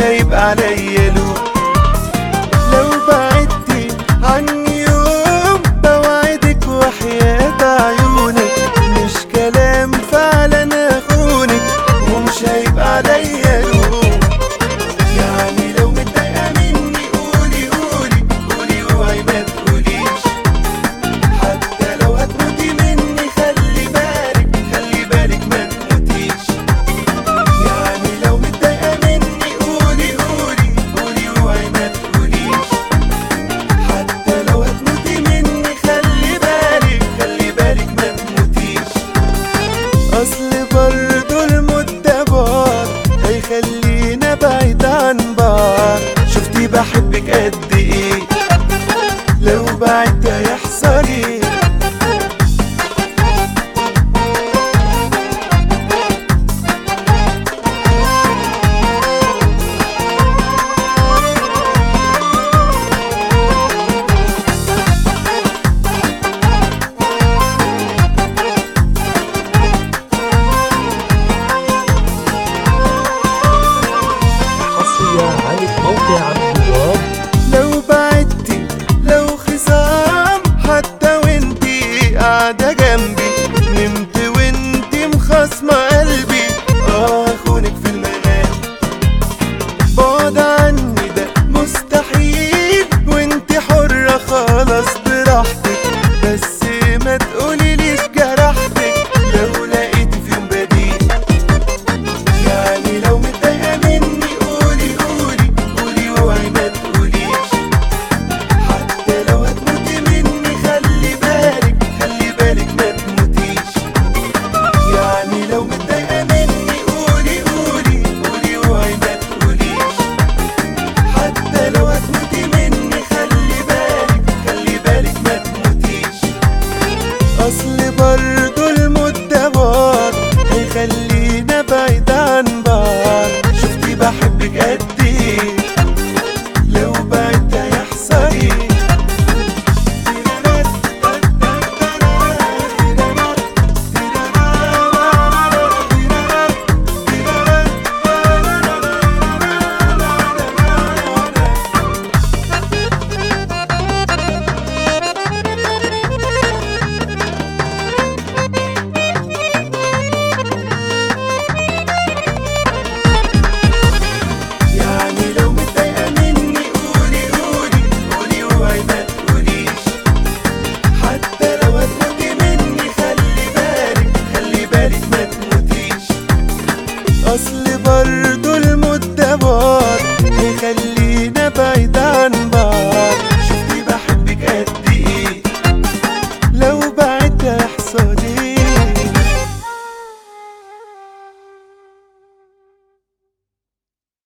هيبقى عليا لوم لو بعدتي عني يوم بوعدك وحياة عيونك مش كلام فعلا اخونك ومش هيبقى عليا لوم يعني لو متضايقة مني قولي قولي قولي اوعي ما تقوليش حتى لو هتموتي مني خلي بالك خلي بالك ما تموتيش يعني لو متضايقة مني قولي قولي قولي اوعي ما تقوليش حتى لو هتموتي مني خلي بالك خلي بالك ما تموتيش اصل برضو المدة بعد هيخلينا بعيد عن بعض شفتي بحبك قد